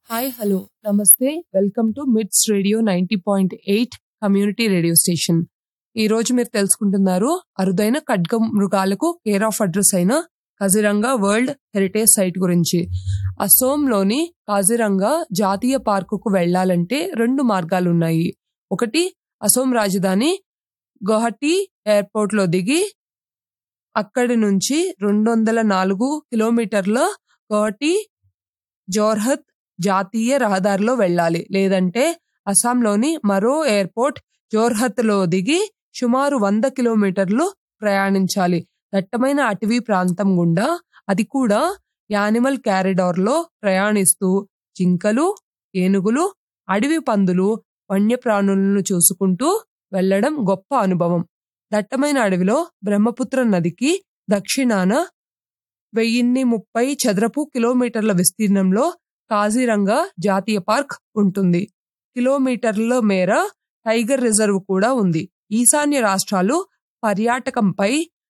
hi hello నమస్తే welcome to MITS radio ninety point eight community radio station ఈ రోజు మీరు తెలుసుకుంటున్నారు అరుదైన ఖడ్గ మృగాలకు కేర్ ఆఫ్ అడ్రస్ అయిన కజిరంగా వరల్డ్ హెరిటేజ్ సైట్ గురించి అసోంలోని కాజిరంగా జాతీయ పార్కుకు వెళ్లాలంటే రెండు మార్గాలున్నాయి ఒకటి అసోం రాజధాని గౌహటి ఎయిర్పోర్ట్లో దిగి అక్కడి నుంచి రెండు వందల నాలుగు కిలోమీటర్ల గౌహటి జోర్హత్ జాతీయ రహదారిలో వెళ్ళాలి లేదంటే అస్సాంలోని మరో ఎయిర్పోర్ట్ జోర్హత్లో దిగి సుమారు వంద కిలోమీటర్లు ప్రయాణించాలి దట్టమైన అటవీ ప్రాంతం గుండా అది కూడా యానిమల్ క్యారిడార్లో ప్రయాణిస్తూ జింకలు ఏనుగులు అడవి పందులు వన్యప్రాణులను చూసుకుంటూ వెళ్ళడం గొప్ప అనుభవం దట్టమైన అడవిలో బ్రహ్మపుత్ర నదికి దక్షిణాన వెయ్యిన్ని ముప్పై చదరపు కిలోమీటర్ల విస్తీర్ణంలో కాజీరంగా జాతీయ పార్క్ ఉంటుంది కిలోమీటర్ల మేర టైగర్ రిజర్వ్ కూడా ఉంది ఈశాన్య రాష్ట్రాలు పర్యాటకంపై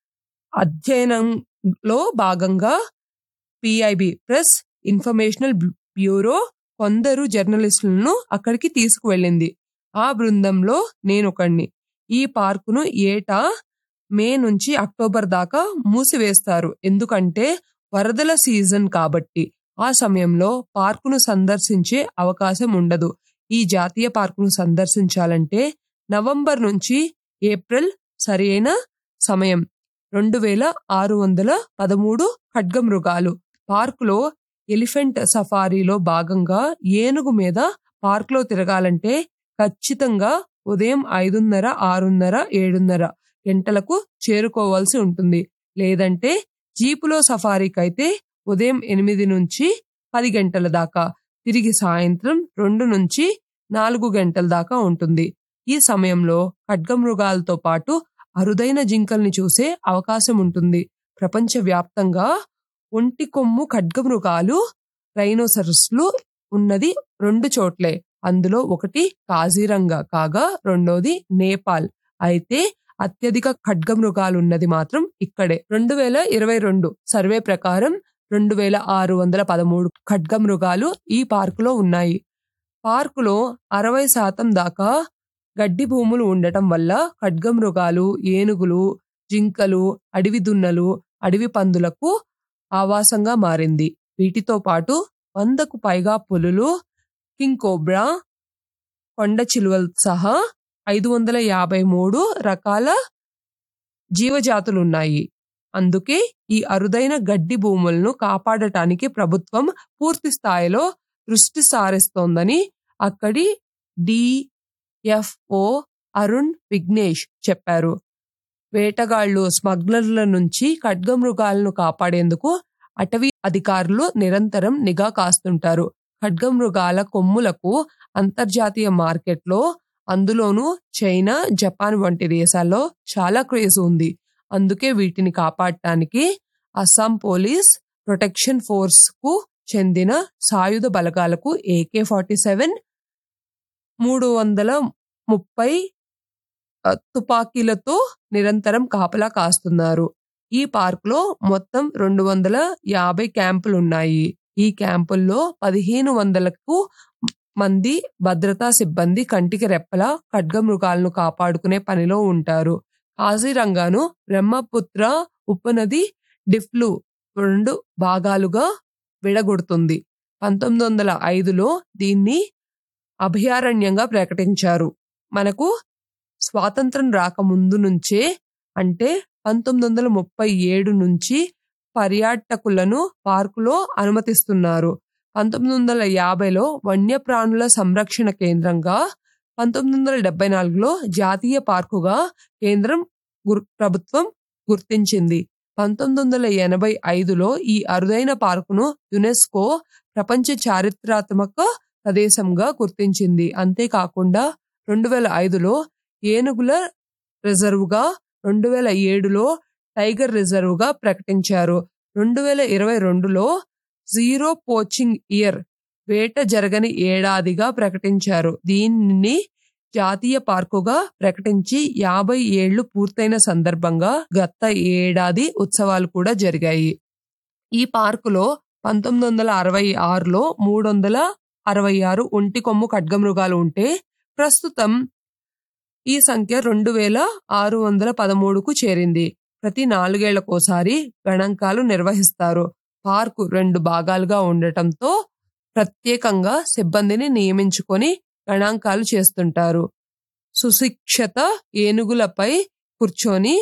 అధ్యయనంలో భాగంగా పిఐబి ప్రెస్ ఇన్ఫర్మేషనల్ బ్యూరో కొందరు జర్నలిస్టులను అక్కడికి తీసుకువెళ్ళింది ఆ బృందంలో నేనొకడిని ఈ పార్కును ఏటా మే నుంచి అక్టోబర్ దాకా మూసివేస్తారు ఎందుకంటే వరదల సీజన్ కాబట్టి ఆ సమయంలో పార్కును సందర్శించే అవకాశం ఉండదు ఈ జాతీయ పార్కును సందర్శించాలంటే నవంబర్ నుంచి ఏప్రిల్ సరైన సమయం రెండు వేల ఆరు వందల పదమూడు ఖడ్గమృగాలు పార్కులో ఎలిఫెంట్ సఫారీలో భాగంగా ఏనుగు మీద పార్కులో తిరగాలంటే ఖచ్చితంగా ఉదయం ఐదున్నర ఆరున్నర ఏడున్నర గంటలకు చేరుకోవాల్సి ఉంటుంది లేదంటే జీపులో సఫారీకైతే ఉదయం ఎనిమిది నుంచి పది గంటల దాకా తిరిగి సాయంత్రం రెండు నుంచి నాలుగు గంటల దాకా ఉంటుంది ఈ సమయంలో ఖడ్గమృగాలతో పాటు అరుదైన జింకల్ని చూసే అవకాశం ఉంటుంది ప్రపంచవ్యాప్తంగా ఒంటి కొమ్ము ఖడ్గమృగాలు రైనోసరస్లు ఉన్నది రెండు చోట్లే అందులో ఒకటి కాజీరంగా కాగా రెండోది నేపాల్ అయితే అత్యధిక ఖడ్గమృగాలు ఉన్నది మాత్రం ఇక్కడే రెండు వేల ఇరవై రెండు సర్వే ప్రకారం రెండు వేల ఆరు వందల పదమూడు ఖడ్గమృగాలు ఈ పార్కులో ఉన్నాయి పార్కులో అరవై శాతం దాకా గడ్డి భూములు ఉండటం వల్ల ఖడ్గమృగాలు ఏనుగులు జింకలు అడవి దున్నలు అడవి పందులకు ఆవాసంగా మారింది వీటితో పాటు వందకు పైగా పులులు కింగ్ కోబ్రా కొండ చిలువలు సహా ఐదు వందల యాభై మూడు రకాల జీవజాతులున్నాయి అందుకే ఈ అరుదైన గడ్డి భూములను కాపాడటానికి ప్రభుత్వం పూర్తి స్థాయిలో దృష్టి సారిస్తోందని అక్కడి డిఎఫ్ఓ అరుణ్ విఘ్నేష్ చెప్పారు వేటగాళ్లు స్మగ్లర్ల నుంచి ఖడ్గమృగాలను కాపాడేందుకు అటవీ అధికారులు నిరంతరం నిఘా కాస్తుంటారు ఖడ్గమృగాల కొమ్ములకు అంతర్జాతీయ మార్కెట్లో అందులోనూ చైనా జపాన్ వంటి దేశాల్లో చాలా క్రేజ్ ఉంది అందుకే వీటిని కాపాడటానికి అస్సాం పోలీస్ ప్రొటెక్షన్ ఫోర్స్ కు చెందిన సాయుధ బలగాలకు ఏకే ఫార్టీ సెవెన్ మూడు వందల ముప్పై తుపాకీలతో నిరంతరం కాపలా కాస్తున్నారు ఈ పార్కులో మొత్తం రెండు వందల యాభై క్యాంపులు ఉన్నాయి ఈ క్యాంపుల్లో పదిహేను వందలకు మంది భద్రతా సిబ్బంది కంటికి రెప్పలా ఖడ్గమృగాలను కాపాడుకునే పనిలో ఉంటారు కాజీరంగాను బ్రహ్మపుత్ర ఉపనది డిఫ్లు రెండు భాగాలుగా విడగొడుతుంది పంతొమ్మిది వందల ఐదులో దీన్ని అభయారణ్యంగా ప్రకటించారు మనకు స్వాతంత్రం రాకముందు నుంచే అంటే పంతొమ్మిది వందల ముప్పై ఏడు నుంచి పర్యాటకులను పార్కులో అనుమతిస్తున్నారు పంతొమ్మిది వందల యాభైలో వన్యప్రాణుల సంరక్షణ కేంద్రంగా పంతొమ్మిది వందల డెబ్బై నాలుగులో జాతీయ పార్కుగా కేంద్రం ప్రభుత్వం గుర్తించింది పంతొమ్మిది వందల ఎనభై ఐదులో ఈ అరుదైన పార్కును యునెస్కో ప్రపంచ చారిత్రాత్మక ప్రదేశంగా గుర్తించింది అంతేకాకుండా రెండు వేల ఐదులో ఏనుగుల రిజర్వ్గా రెండు వేల ఏడులో టైగర్ రిజర్వ్గా ప్రకటించారు రెండు వేల ఇరవై రెండులో జీరో పోచింగ్ ఇయర్ వేట జరగని ఏడాదిగా ప్రకటించారు దీన్ని జాతీయ పార్కుగా ప్రకటించి యాభై ఏళ్లు పూర్తయిన సందర్భంగా గత ఏడాది ఉత్సవాలు కూడా జరిగాయి ఈ పార్కులో పంతొమ్మిది వందల అరవై ఆరులో మూడు వందల అరవై ఆరు ఒంటి కొమ్ము ఖడ్గమృగాలు ఉంటే ప్రస్తుతం ఈ సంఖ్య రెండు వేల ఆరు వందల పదమూడుకు చేరింది ప్రతి నాలుగేళ్లకోసారి గణాంకాలు నిర్వహిస్తారు పార్కు రెండు భాగాలుగా ఉండటంతో ప్రత్యేకంగా సిబ్బందిని నియమించుకొని గణాంకాలు చేస్తుంటారు సుశిక్షత ఏనుగులపై కూర్చొని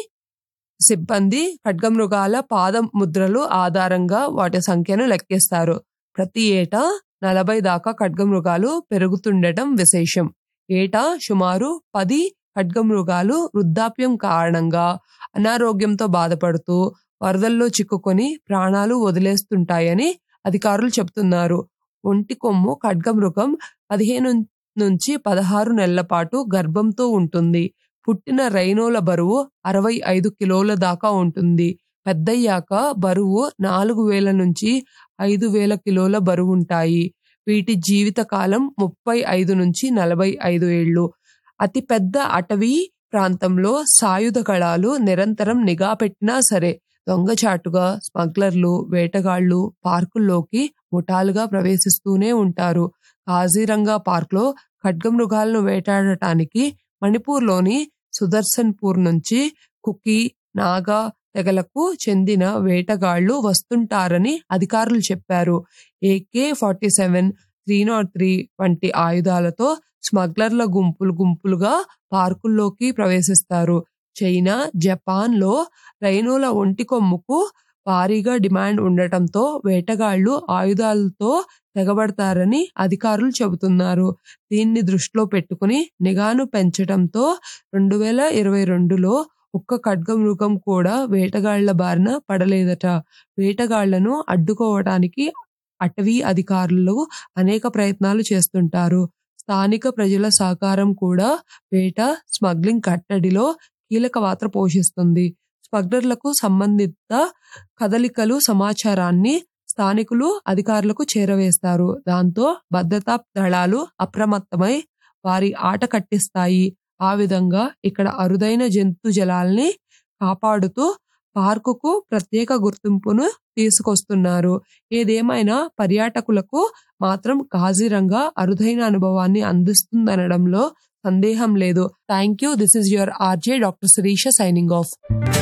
సిబ్బంది ఖడ్గమృగాల పాద ముద్రలు ఆధారంగా వాటి సంఖ్యను లెక్కిస్తారు ప్రతి ఏటా నలభై దాకా ఖడ్గమృగాలు పెరుగుతుండటం విశేషం ఏటా సుమారు పది ఖడ్గమృగాలు వృద్ధాప్యం కారణంగా అనారోగ్యంతో బాధపడుతూ వరదల్లో చిక్కుకొని ప్రాణాలు వదిలేస్తుంటాయని అధికారులు చెబుతున్నారు ఒంటి కొమ్ము ఖడ్గమృగం పదిహేను నుంచి పదహారు నెలల పాటు గర్భంతో ఉంటుంది పుట్టిన రైనోల బరువు అరవై ఐదు కిలోల దాకా ఉంటుంది పెద్దయ్యాక బరువు నాలుగు వేల నుంచి ఐదు వేల కిలోల బరువు ఉంటాయి వీటి జీవిత కాలం ముప్పై ఐదు నుంచి నలభై ఐదు ఏళ్ళు అతి పెద్ద అటవీ ప్రాంతంలో సాయుధ కళాలు నిరంతరం నిఘా పెట్టినా సరే దొంగచాటుగా స్మగ్లర్లు వేటగాళ్లు పార్కుల్లోకి ముఠాలుగా ప్రవేశిస్తూనే ఉంటారు కాజీరంగా పార్క్లో ఖడ్గమృగాలను వేటాడటానికి మణిపూర్లోని సుదర్శన్పూర్ నుంచి కుకీ నాగా తెగలకు చెందిన వేటగాళ్లు వస్తుంటారని అధికారులు చెప్పారు AK forty seven three not three వంటి ఆయుధాలతో స్మగ్లర్ల గుంపులు గుంపులుగా పార్కుల్లోకి ప్రవేశిస్తారు చైనా జపాన్ లో రైనుల ఒంటి కొమ్ముకు భారీగా డిమాండ్ ఉండటంతో వేటగాళ్లు ఆయుధాలతో తెగబడతారని అధికారులు చెబుతున్నారు దీన్ని దృష్టిలో పెట్టుకుని నిఘాను పెంచడంతో రెండు వేల ఇరవై రెండులో ఒక్క ఖడ్గమృగం కూడా వేటగాళ్ల బారిన పడలేదట వేటగాళ్లను అడ్డుకోవడానికి అటవీ అధికారులు అనేక ప్రయత్నాలు చేస్తుంటారు స్థానిక ప్రజల సహకారం కూడా వేట స్మగ్లింగ్ కట్టడిలో కీలక పాత్ర పోషిస్తుంది స్మగ్లర్లకు సంబంధిత కదలికలు సమాచారాన్ని స్థానికులు అధికారులకు చేరవేస్తారు దాంతో భద్రతా దళాలు అప్రమత్తమై వారి ఆట కట్టిస్తాయి ఆ విధంగా ఇక్కడ అరుదైన జంతు జలాల్ని కాపాడుతూ పార్కుకు ప్రత్యేక గుర్తింపును తీసుకొస్తున్నారు ఏదేమైనా పర్యాటకులకు మాత్రం కాజీరంగా అరుదైన అనుభవాన్ని అందిస్తుందనడంలో సందేహం లేదు thank you this is your RJ doctor Sirisha signing off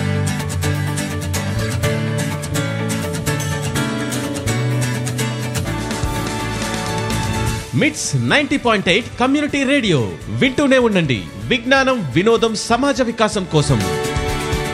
MITS ninety point eight community radio వింటూనే ఉండండి విజ్ఞానం వినోదం సమాజ వికాసం కోసం